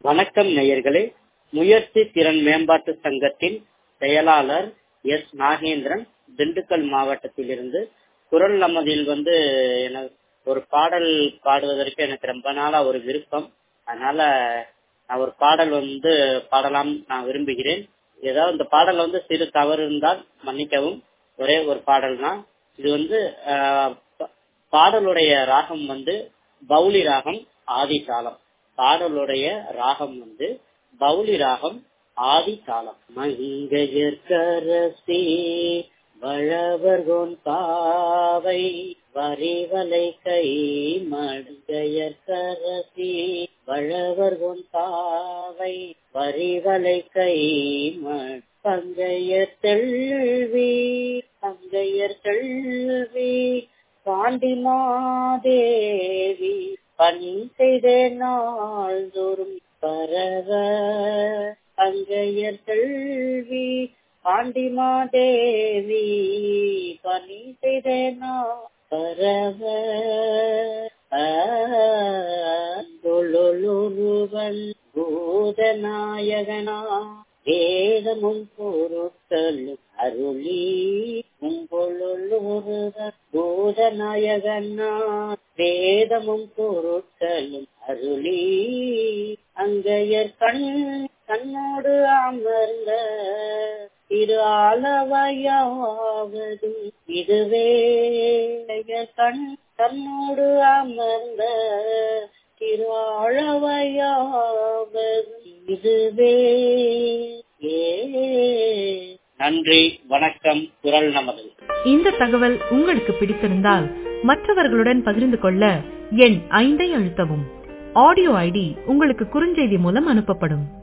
வணக்கம் நேயர்களே முயற்சி திறன் மேம்பாட்டு சங்கத்தின் செயலாளர் எஸ் நாகேந்திரன் திண்டுக்கல் மாவட்டத்திலிருந்து குரல் நமதில் வந்து எனக்கு ஒரு பாடல் பாடுவதற்கு எனக்கு ரொம்ப நாளா ஒரு விருப்பம் அதனால நான் ஒரு பாடல் வந்து பாடலாம் நான் விரும்புகிறேன் ஏதாவது இந்த பாடல் வந்து சிறு தவறு இருந்தால் மன்னிக்கவும் ஒரே ஒரு பாடல் தான் இது வந்து ஆஹ், ப- பாடலுடைய ராகம் வந்து பௌலி ராகம் ஆதி தாளம் பாடலுடைய ராகம் வந்து பௌலி ராகம் ஆதி தாளம் மங்கையர்கரசி வளவர்கோன் பாவை வரிவலை கை மங்கையர்கரசி வளவர்கோன் பாவை வரிவலை கை ம- பங்கையர் செல்வி பங்கையர் செல்வி பாண்டிமாதேவி பணி செய்த நாள்தோறும் பரவ அங்கையர் செல்வி பாண்டிமாதேவி பணி செய்த நாள் பரவ ஆ, பூதநாயகனா வேதமும் பொருட்களும் அருளி உங்களொருவர் பூதநாயகனா வேதமும் பொருட்களும் அருளி அங்கையர் கண் கண்ணோடு அமர்ந்த திரு ஆலவையாவது இதுவே அங்கையர் கண் கண்ணோடு அமர்ந்த திரு ஆழவையாவது இதுவே ஏ நன்றி வணக்கம் குரல் நமது இந்த தகவல் உங்களுக்கு பிடித்திருந்தால் மற்றவர்களுடன் பகிர்ந்து கொள்ள எண் ஐந்தை அழுத்தவும் ஆடியோ ஐடி உங்களுக்கு குறுஞ்செய்தி மூலம் அனுப்பப்படும்